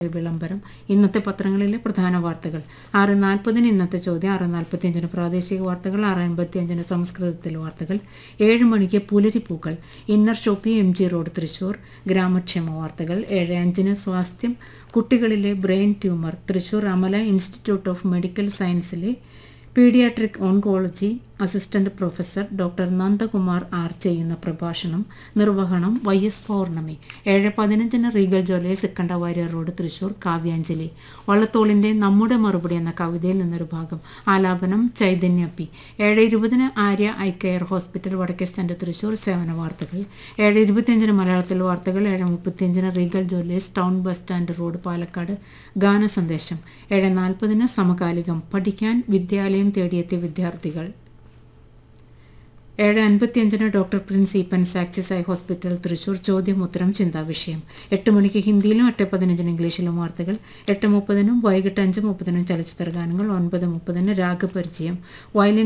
വിളംബരം ഇന്നത്തെ പത്രങ്ങളിലെ പ്രധാന വാർത്തകൾ ആറ് നാൽപ്പതിന് ഇന്നത്തെ ചോദ്യം ആറ് നാൽപ്പത്തിയഞ്ചിന് പ്രാദേശിക വാർത്തകൾ ആറ് അൻപത്തിയഞ്ചിന് സംസ്കൃതത്തിൽ വാർത്തകൾ ഏഴ് മണിക്ക് പുലരിപ്പൂക്കൾ inner shoppe M G road Thrissur ഗ്രാമക്ഷേമ വാർത്തകൾ ഏഴ് അഞ്ചിന് സ്വാസ്ഥ്യം കുട്ടികളിലെ brain tumour Thrissur Amala institute of medical സയൻസിലെ paediatric oncology assistant professor doctor Nandakumar R ചെയ്യുന്ന പ്രഭാഷണം നിർവഹണം വൈ എസ് പൗർണമി ഏഴ് പതിനഞ്ചിന് റീഗൽ ജ്വല്ലേ സിക്കണ്ട വാര്യർ റോഡ് തൃശൂർ കാവ്യാഞ്ജലി വള്ളത്തോളിൻ്റെ നമ്മുടെ മറുപടി എന്ന കവിതയിൽ നിന്നൊരു ഭാഗം ആലാപനം ചൈതന്യ പി ഏഴ് ഇരുപതിന് ആര്യ ഐ കെയർ ഹോസ്പിറ്റൽ വടക്കേ സ്റ്റാൻഡ് തൃശൂർ സേവന വാർത്തകൾ ഏഴ് ഇരുപത്തിയഞ്ചിന് മലയാളത്തിൽ വാർത്തകൾ ഏഴ് മുപ്പത്തിയഞ്ചിന് regal jewellers town bus stand road Palakkad ഗാന സന്ദേശം ഏഴ് നാൽപ്പതിന് സമകാലികം പഠിക്കാൻ വിദ്യാലയം തേടിയെത്തിയ വിദ്യാർത്ഥികൾ ഏഴ് അൻപത്തിയഞ്ചിന് doctor Prince Eappen's axis eye hospital Thrissur ചോദ്യമുത്തരം ചിന്താവിഷയം എട്ട് മണിക്ക് ഹിന്ദിയിലും എട്ട് പതിനഞ്ചിന് ഇംഗ്ലീഷിലും വാർത്തകൾ എട്ട് മുപ്പതിനും വൈകിട്ട് അഞ്ച് മുപ്പതിനും ചലച്ചിത്ര ഗാനങ്ങൾ ഒൻപത് മുപ്പതിന് രാഗപരിചയം വയലിൻ